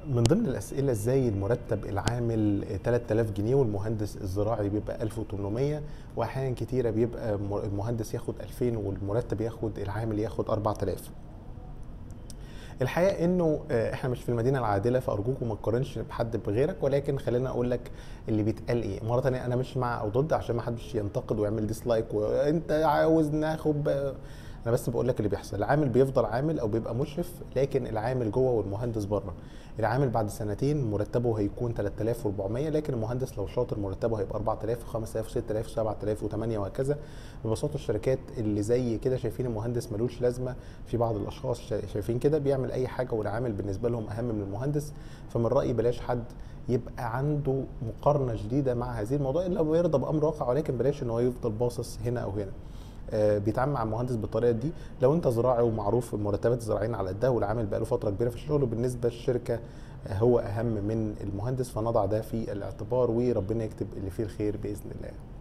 من ضمن الاسئله ازاي المرتب العامل 3000 جنيه والمهندس الزراعي بيبقى 1800 واحيانا كتيره بيبقى المهندس ياخد 2000 والمرتب ياخد العامل ياخد 4000 الحقيقه انه احنا مش في المدينه العادله فارجوكم ما تقارنش بحد بغيرك ولكن خلينا اقول لك اللي بيتقال ايه مره ثانيه انا مش مع او ضد عشان ما حدش ينتقد ويعمل ديسلايك وانت عاوز ناخد انا بس بقول لك اللي بيحصل العامل بيفضل عامل او بيبقى مشرف لكن العامل جوه والمهندس بره العامل بعد سنتين مرتبه هيكون 3400 لكن المهندس لو شاطر مرتبه هيبقى 4000 5000 6000 7000 و8 وهكذا ببساطه الشركات اللي زي كده شايفين المهندس ملوش لازمه في بعض الاشخاص شايفين كده بيعمل اي حاجه والعامل بالنسبه لهم اهم من المهندس فمن رايي بلاش حد يبقى عنده مقارنه شديده مع هذه الموضوع الا هو يرضى بامر واقع ولكن بلاش ان هو يفضل باصص هنا او هنا بيتعامل مع المهندس بالطريقه دي لو انت زراعي ومعروف المرتبات الزراعيين على قدها والعامل بقاله فتره كبيره في الشغل بالنسبه للشركه هو اهم من المهندس فنضع ده في الاعتبار وربنا يكتب اللي فيه الخير باذن الله